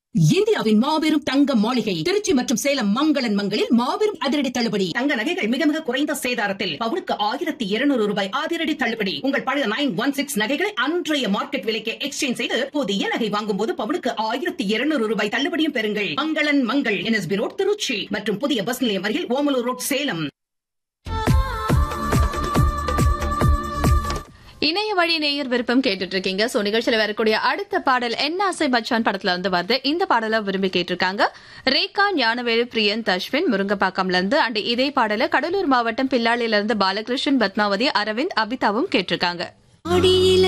இந்தியாவின் மாபெரும் தங்க மாளிகை திருச்சி மற்றும் சேலம் மங்களன் மங்களில் மாபெரும் அதிரடி தள்ளுபடி தங்க நகைகள் மிக மிக குறைந்த சேதாரத்தில் பவுனுக்கு ஆயிரத்தி இருநூறு ரூபாய் அதிரடி தள்ளுபடி உங்கள் பழைய நைன் ஒன் சிக்ஸ் நகைகளை அன்றைய மார்க்கெட் விலைக்கு எக்ஸ்சேஞ்ச் செய்து புதிய நகை வாங்கும் போது பவுனுக்கு ஆயிரத்தி இருநூறு ரூபாய் தள்ளுபடியும் பெறுங்கள் மங்களன் மங்கள் என்எஸ்பி ரோட் திருச்சி மற்றும் புதிய பஸ் நிலையம் அருகில் ஓமலூர் ரோட் சேலம் இணைய வழி நேயர் விருப்பம் கேட்டுட்டு இருக்கீங்க சோ நிகழ்ச்சியில வரக்கூடிய அடுத்த பாடல் என்ன ஆசை பச்சான் படத்துல வந்து வருது இந்த பாடலை விரும்பி கேட்டிருக்காங்க ரேகா ஞானவேலு பிரியன் தஷ்வின் முருங்கப்பாக்கம்ல இருந்து அண்ட் இதே பாடலை கடலூர் மாவட்டம் பில்லாளியில இருந்து பாலகிருஷ்ணன் பத்மாவதி அரவிந்த் அபிதாவும் கேட்டிருக்காங்க ஆடியில